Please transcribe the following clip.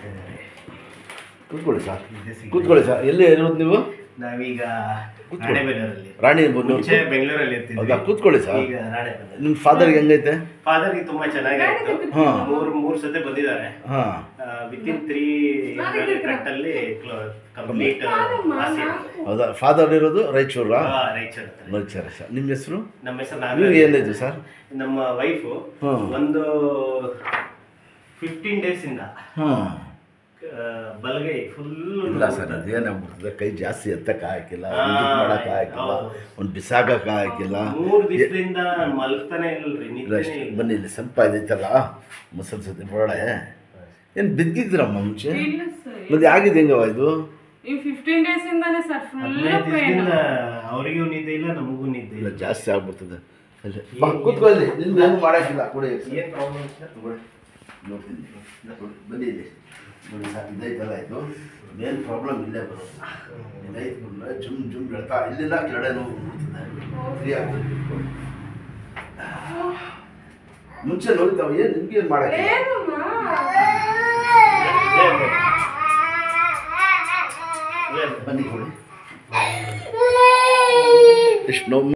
ಕೂತ್ಕೊಳ್ಳಿ ಸರ್ ಇದೆ ಸಿಗುತ್ತೆ. ಕೂತ್ಕೊಳ್ಳಿ ಸರ್ ಎಲ್ಲಿ ಇರೋದು ನೀವು ನಾವೀಗ ಕೂತ್ಕೊಳ್ಳಿ. ರಾಣೆಬೆನ್ನೂರಲ್ಲಿ ರಾಣಿ ಮುಂಚೆ ಬೆಂಗಳೂರಲ್ಲಿ ಇರ್ತಿದ್ವಿ ಹೌದಾ ಕೂತ್ಕೊಳ್ಳಿ ಸರ್ ಈಗ ರಾಣೆಬೆನ್ನೂರು ನಿಮ್ಮ ಫಾದರ್ಗೆ ಹೆಂಗೈತೆ ಫಾದರ್ಗೆ ತುಂಬಾ ಚೆನ್ನಾಗಾಯ್ತು ಹಾ. ಮೂರ್ ಮೂರ್ ಸತಿ ಬಂದಿದ್ದಾರೆ ಹಾಂ ವಿತ್ ಇನ್ ತ್ರೀ ಕಟ್ಟಲ್ಲಿ ಕಂಪ್ಲೀಟ್ ಹೌದಾ ಫಾದರ್ ಇರೋದು ರಾಯಚೂರಾ ರಾಯಚೂರು ಹತ್ರ. ಮಲ್ಚಾರ ಸರ್ ನಿಮ್ಮ ಹೆಸರು ನಮ್ಮ ಹೆಸರು ನೀವು ನಾಗರಾಜ್ ಏನಿದೆ ಸರ್ ನಮ್ಮ ವೈಫು ಹ್ಮ್. ಒಂದು ಫಿಫ್ಟೀನ್ ಡೇಸ್ ಇಂದ ಹಾಂ ಆ, ಬಲಗೈ ಫುಲ್ ಇಲ್ಲ ಸರ್ ಅದೇನಾಗ್ಬಿಡ್ತದೆ ಕೈ ಜಾಸ್ತಿ ಎತ್ತಕ್ಕೆ ಹಾಕಿಲ್ಲ ಹಾ, ಮಾಡಕ್ಕೆ ಹಾಕಿಲ್ಲ ಹೌದು. ಒಂದು ಬಿಸಾಕಕ್ಕೆ ಹಾಕಿಲ್ಲ ಮೂರ್ ದಿವಸದಿಂದ ಮಲ್ತಾನೆ ಇಲ್ರಿ ನಿಂತಾನೆ ಅಷ್ಟೇ ಇಲ್ಲ. ಬನ್ನಿ ಇಲ್ಲಿ ಸ್ವಲ್ಪ ಇದೈತಲ್ಲ ಮಸಲ್ ಸತಿ ಹೊರಡೆ ಏನು ಬಿದ್ದಿದ್ರಮ್ಮ ಮುಂಚೆ ಇಲ್ಲ ಸರ್ ಮತ್ತೆ ಆಗಿದೆ ಹೆಂಗವ ಇದು ಈ ಫಿಫ್ಟೀನ್ ಡೇಸ್ ಇಂದಾನೆ ಸರ್ ಫುಲ್ ಹದಿನೈದು ಪೇನ್ ದಿವಸದಿಂದ ಅವರಿಗೂ ನಿದ್ದೆ ಇಲ್ಲ ನಮಗೂ ನಿದ್ದೆ ಇಲ್ಲ ಇಲ್ಲ ಜಾಸ್ತಿ ಆಗ್ಬಿಡ್ತದೆ ಅಲ್ಲೇ ಬಾ ಕೂತ್ಕೊಳ್ಳಿ ನಿಮ್ದು ಏನು ಮಾಡೋಕ್ಕಿಲ್ಲ ಕೊಡಿ ಏನ್ ಪ್ರಾಬ್ಲಮ್ ಸರ್ ತಗೊಳ್ಳಿ ನೋಡ್ತೀನಿ ಕೊಡಿ, ಬನ್ನಿ ಇಲ್ಲಿ ನೋಡಿ ಸರ್ ಇದೈತಲ್ಲ ಇದು ಮೇನ್ ಪ್ರಾಬ್ಲಮ್ ಇಲ್ಲೇ ಬರೋದು ಇದೈತೆ ಬಂದ್ರೆ ಜುಮ್ ಜುಮ್ ಹೇಳ್ತಾ ಇಲ್ಲಿಂದ ಕೆಳಗಡೆ ನೋವು ಬಿಡ್ತದೆ ಫ್ರೀ ಆಗ್ಬಿಟ್ಟು ಕೂತ್ಕೊಳ್ಳಿ. ಮುಂಚೆ ನೋಡ್ತಾವ ಏನು ನಿಮ್ಗೆ ಏನು ಮಾಡೋಕ್ಕಿಲ್ಲ ಬನ್ನಿ ಕೊಡಿ ಎಷ್ಟು ನೋವು